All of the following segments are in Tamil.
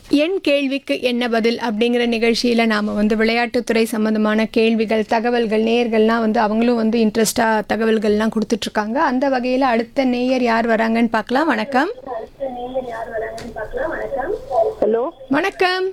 என் கேள்விக்கு என்ன பதில் அப்படிங்கிற நிகழ்ச்சியில் நாம் வந்து விளையாட்டுத்துறை சம்மந்தமான கேள்விகள் தகவல்கள் நேயர்கள்லாம் வந்து அவங்களும் வந்து இன்ட்ரெஸ்டாக தகவல்கள்லாம் கொடுத்துட்ருக்காங்க அந்த வகையில் அடுத்த நேயர் யார் வராங்கன்னு பார்க்கலாம் வணக்கம் ஹலோ வணக்கம்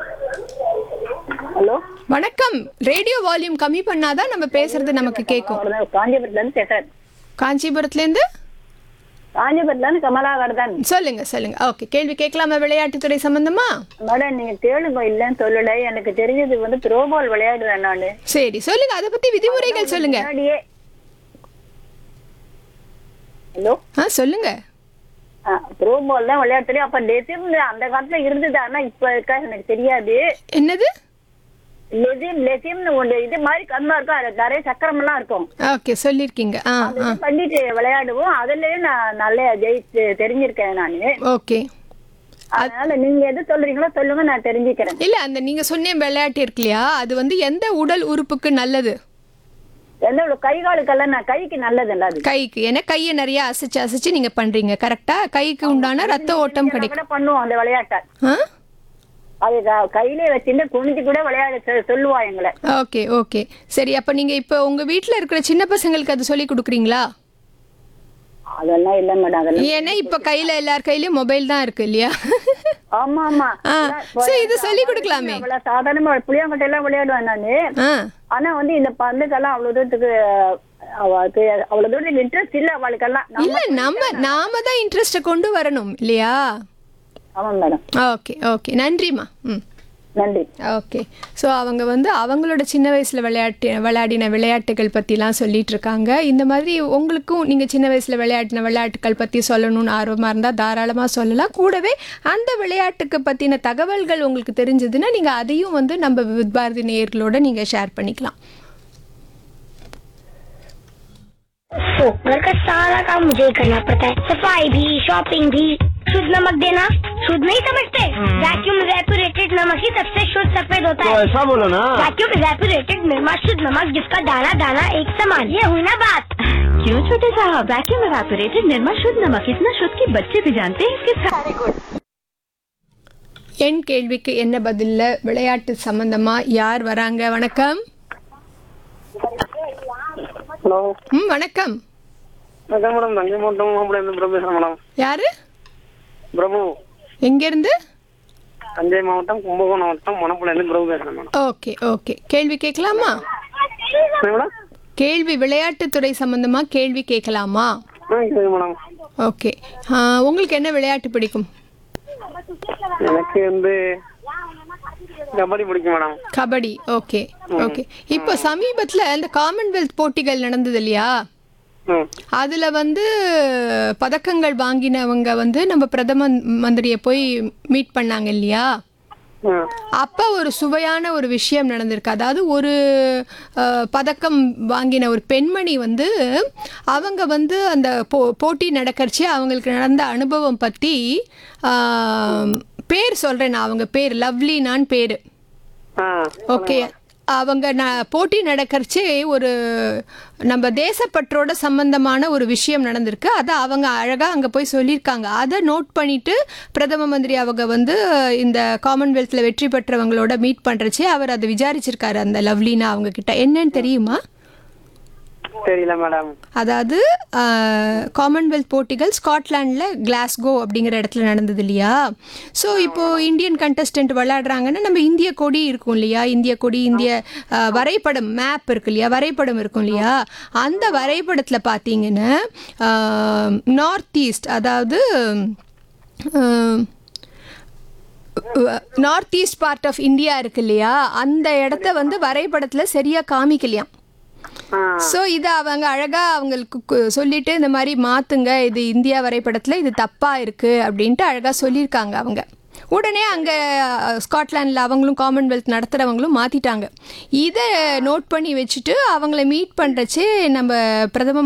ஹலோ வணக்கம் ரேடியோ வால்யூம் கம்மி பண்ணாதான் நம்ம பேசுறது நமக்கு கேட்கும் அவ்வளவுதான் காஞ்சிபுரத்துல இருந்து பேசுறேன் காஞ்சிபுரத்துலேருந்து காஞ்சிபுரத்துல இருந்து கமலாகர்தான் சொல்லுங்க சொல்லுங்க ஓகே கேள்வி கேட்கலாமா விளையாட்டுத்துறை சம்பந்தமா மேடம் நீங்க கேளுங்க இல்லைன்னு சொல்லல எனக்கு தெரிஞ்சது வந்து த்ரோபால் விளையாடுவேன் நானு சரி சொல்லுங்க அதை பத்தி விதிமுறைகள் சொல்லுங்க முன்னாடியே ஹலோ ஆ சொல்லுங்க த்ரோபால் தான் விளையாட்டு அப்ப லெசிம் அந்த காலத்துல இருந்தது ஆனா இப்ப இருக்கா எனக்கு தெரியாது என்னது லெசிம் லெசிம்னு ஒன்று இது மாதிரி கம்மா இருக்கும் அதுல நிறைய சக்கரம் எல்லாம் இருக்கும் ஓகே சொல்லியிருக்கீங்க ஆ அது ஆ பண்ணிட்டு விளையாடுவோம் அதுலயே நான் நல்லா ஜெயிச்சு தெரிஞ்சிருக்கேன் நானு ஓகே அதனால நீங்க எது சொல்றீங்களோ சொல்லுங்க நான் தெரிஞ்சுக்கிறேன் இல்ல அந்த நீங்க சொன்ன விளையாட்டு இருக்கு இல்லையா அது வந்து எந்த உடல் உறுப்புக்கு நல்லது என்னோட கை காலுக்கெல்லாம் நான் கைக்கு நல்லது அது கைக்கு ஏன்னா கையை நிறைய அசைச்சு அசைச்சு நீங்க பண்றீங்க கரெக்டா கைக்கு உண்டான ரத்த ஓட்டம் கிடைக்கும் கூட பண்ணுவோம் அந்த விளையாட்டை ஆ அது க- கையிலே வச்சுட்டு குனிஞ்சு கூட விளையாட சொ- சொல்லுவா எங்களை ஓகே ஓகே சரி அப்ப நீங்க இப்போ உங்க வீட்ல இருக்கிற சின்ன பசங்களுக்கு அது சொல்லி கொடுக்குறீங்களா அதெல்லாம் இல்ல மேடம் அதெல்லாம் ஏன்னா இப்ப கையில எல்லார் கையிலயும் மொபைல் தான் இருக்கு இல்லையா ஆமா ஆமா ஆ, சரி, இது சொல்லிக் கொடுக்கலாமே. அவ்வளவு சாதாரணமா புளியாங்கட்டை எல்லாம் விளையாடுவேன் நானு ஆ ஆனா வந்து இந்த பந்துக்கெல்லாம் அவ்வளவு தூரத்துக்கு அவளுக்கு அவ்வளவு தூரத்துக்கு இன்ட்ரெஸ்ட் இல்ல அவளுக்கெல்லாம் நம்ம- இல்ல நம்ம நாம தான் இன்ட்ரெஸ்ட்டை கொண்டு வரணும் இல்லையா ஆமா மேடம் ஓகே ஓகே நன்றிம்மா ம் நன்றி ஓகே ஸோ அவங்க வந்து அவங்களோட சின்ன வயசில் விளையாட்டு விளையாடின விளையாட்டுகள் பற்றிலாம் சொல்லிட்டு இருக்காங்க இந்த மாதிரி உங்களுக்கும் நீங்கள் சின்ன வயசில் விளையாடின விளையாட்டுகள் பற்றி சொல்லணும்னு ஆர்வமாக இருந்தால் தாராளமாக சொல்லலாம் கூடவே அந்த விளையாட்டுக்கு பற்றின தகவல்கள் உங்களுக்கு தெரிஞ்சதுன்னா நீங்கள் அதையும் வந்து நம்ம வித் பாரதி நேயர்களோட நீங்கள் ஷேர் பண்ணிக்கலாம் ओ, घर का सारा काम मुझे ही करना पड़ता है सफाई भी शॉपिंग भी शुद्ध नमक देना शुद्ध नहीं समझते वैक्यूम रेपुरेटेड नमक ही सबसे शुद्ध सफेद होता तो है ऐसा बोलो ना वैक्यूम रेपुरेटेड निर्मा शुद्ध नमक जिसका दाना दाना एक समान ये हुई ना बात क्यों छोटे साहब वैक्यूम एवापोरेटेड निर्मा शुद्ध नमक इतना शुद्ध कि बच्चे भी जानते हैं इसके साथ என் கேள்விக்கு என்ன பதில்ல விளையாட்டு சம்பந்தமாக யார் வராங்க வணக்கம் ஹலோ ம் வணக்கம் வணக்கம் மேடம் தஞ்சை மாவட்டம் மாப்பிள்ளை பிரபு பேசுறேன் மேடம் யாரு பிரபு எங்கேருந்து தஞ்சை மாவட்டம் கும்பகோணம் மாவட்டம் மணப்புலேருந்து பிரபு பேசுறேன் மேடம் ஓகே ஓகே கேள்வி கேட்கலாமா என்ன மேடம் கேள்வி விளையாட்டுத்துறை சம்பந்தமா கேள்வி கேட்கலாமா ஆ சரி மேடம் ஓகே உங்களுக்கு என்ன விளையாட்டு பிடிக்கும் எனக்கு வந்து கபடி பிடிக்கும் மேடம் கபடி ஓகே ஓகே இப்போ சமீபத்தில் இந்த காமன்வெல்த் போட்டிகள் நடந்தது இல்லையா ம் அதில் வந்து பதக்கங்கள் வாங்கினவங்க வந்து நம்ம பிரதம மந்திரியை போய் மீட் பண்ணாங்க இல்லையா ம் அப்போ ஒரு சுவையான ஒரு விஷயம் நடந்திருக்கு அதாவது ஒரு அஹ், பதக்கம் வாங்கின ஒரு பெண்மணி வந்து அவங்க வந்து அந்த போ போட்டி நடக்கறச்சு அவங்களுக்கு நடந்த அனுபவம் பற்றி பேர் சொல்கிறேன் நான் அவங்க பேர் லவ்லினான்னு பேர் ஆ ஓகே அவங்க ந போட்டி நடக்கறச்சே ஒரு நம்ம தேசப்பற்றோட சம்பந்தமான ஒரு விஷயம் நடந்திருக்கு அதை அவங்க அழகாக அங்கே போய் சொல்லியிருக்காங்க அதை நோட் பண்ணிட்டு பிரதம மந்திரி அவங்க வந்து இந்த காமன்வெல்த்தில் வெற்றி பெற்றவங்களோட மீட் பண்ணுறச்சே அவர் அதை விசாரிச்சிருக்காரு அந்த லவ்லினா அவங்க கிட்ட என்னன்னு தெரியுமா தெரியல மேடம் அதாவது ஆஹ், காமன்வெல்த் போட்டிகள் ஸ்காட்லாண்டில் கிளாஸ்கோ அப்படிங்கிற இடத்துல நடந்தது இல்லையா ஸோ இப்போ இந்தியன் கண்டஸ்டன்ட் விளையாடுறாங்கன்னா நம்ம இந்திய கொடி இருக்கும் இல்லையா இந்திய கொடி இந்திய ஆஹ், வரைபடம் மேப் இருக்கு இல்லையா வரைபடம் இருக்கும் இல்லையா அந்த வரைபடத்தில் பார்த்தீங்கன்னா நார்த் ஈஸ்ட் அதாவது north east part of India இருக்கு இல்லையா அந்த இடத்த வந்து வரைபடத்தில் சரியாக காமிக்கலையாம் ஆ ஸோ இதை அவங்க அழகாக அவங்களுக்கு கு- சொல்லிட்டு இந்த மாதிரி மாற்றுங்க இது இந்தியா வரைபடத்தில் இது தப்பாக இருக்குது அப்படின்ட்டு அழகாக சொல்லியிருக்காங்க அவங்க உடனே அங்கே ஸ்காட்லாண்டில் அவங்களும் காமன்வெல்த் நடத்துகிறவங்களும் மாற்றிட்டாங்க இதை நோட் பண்ணி வச்சுட்டு அவங்கள மீட் பண்ணுறச்சே நம்ம பிரதம